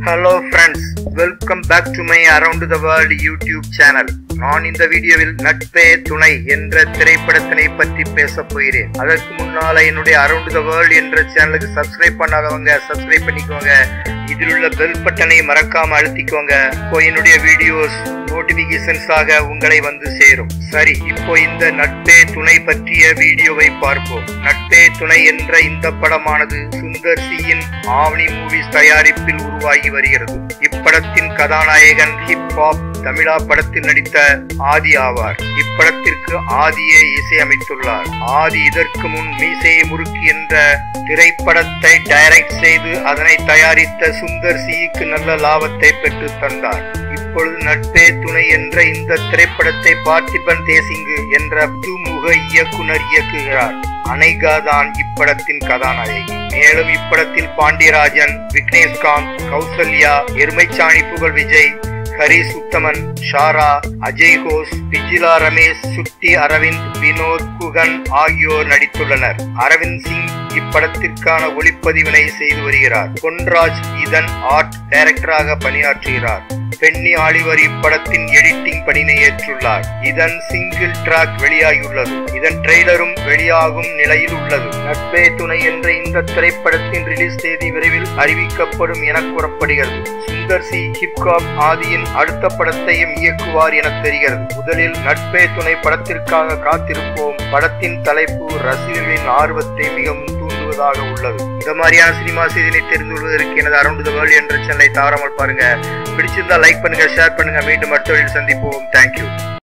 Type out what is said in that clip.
hello friends welcome back to my around the world YouTube channel நான் இந்த வீடியோவில் நட்பே துணை என்ற திரைப்படத்தினை பற்றி பேச போகிறேன் அதற்கு முன்னால என்னுடைய அரவுண்ட் த வேர்ல்ட் என்ற சேனலுக்கு சப்ஸ்கிரைப் பண்ணாதவங்க சப்ஸ்கிரைப் பண்ணிக்கோங்க இதில் உள்ள பெல் பட்டனை மறக்காம அழுத்திக்கோங்க இப்போ என்னுடைய வீடியோஸ் நோட்டிபிகேஷன்ஸ் ஆக உங்களை வந்து சேரும் சரி இப்போ இந்த நட்பே துணை பற்றிய வீடியோவை பார்ப்போம் நட்பே துணை என்ற இந்த படமானது சுந்தர் சியின் ஆவணி மூவிஸ் தயாரிப்பில் உருவாகி வருகிறது இப்படத்தின் கதாநாயகன் ஹிப் ஹாப் தமிழா படத்தில் நடித்த ஆதி ஆவார் இப்படத்திற்கு ஆதியே இசையமைத்துள்ளார் ஆதி இதற்கு முன் மீசையை முறுக்கி என்ற திரைப்படத்தை டைரக்ட் செய்து அதனை தயாரித்த சுந்தர் சிக்கு நல்ல லாபத்தை பெற்று தந்தார் இப்பொழுது நட்பே துணை என்ற இந்த திரைப்படத்தை பார்த்திபன் தேசிங்கு என்ற புதுமுக இயக்குனர் இயக்குகிறார் அனைகா தான் இப்படத்தின் கதாநாயகி மேலும் இப்படத்தில் பாண்டியராஜன் விக்னேஷ்காந்த் கௌசல்யா எருமைச்சாணி புகழ் விஜய் ஹரிஸ் உத்தமன் ஷாரா அஜய் கோஸ் விஜிலா ரமேஷ் சுட்டி அரவிந்த் வினோத் குகன் ஆகியோர் நடித்துள்ளனர் அரவிந்த் சிங் இப்படத்திற்கான ஒளிப்பதிவினை செய்து வருகிறார் பொன்ராஜ் இதன் ஆர்ட் டைரக்டராக பணியாற்றுகிறார் பென்னி ஆலிவர் இப்படத்தின் எடிட்டிங் பணியை ஏற்றுள்ளார் இதன் சிங்கிள் டிராக் வெளியாகியுள்ளது இதன் ட்ரெய்லரும் வெளியாகும் நிலையில் உள்ளது நட்பே துணை என்ற இந்த திரைப்படத்தின் ரிலீஸ் தேதி விரைவில் அறிவிக்கப்படும் என கூறப்படுகிறது சுந்தர் சி ஹிப்காப் ஆதியின் அடுத்த படத்தையும் இயக்குவார் என தெரிகிறது முதலில் நட்பே துணை படத்திற்காக காத்திருப்போம் படத்தின் தலைப்பு ரசிகர்களின் ஆர்வத்தை மிகவும் தூண்டுவதாக உள்ளது இந்த மாதிரியான சினிமா செய்தினை தெரிந்து கொள்வதற்கு எனது அரவுண்ட் த வேர்ல்ட் என்ற சேனலை தவறாமல் பாருங்க பிடிச்சிருந்தா லைக் பண்ணுங்க ஷேர் பண்ணுங்க மீண்டும் அடுத்த வழியில் சந்திப்போம் தேங்க்யூ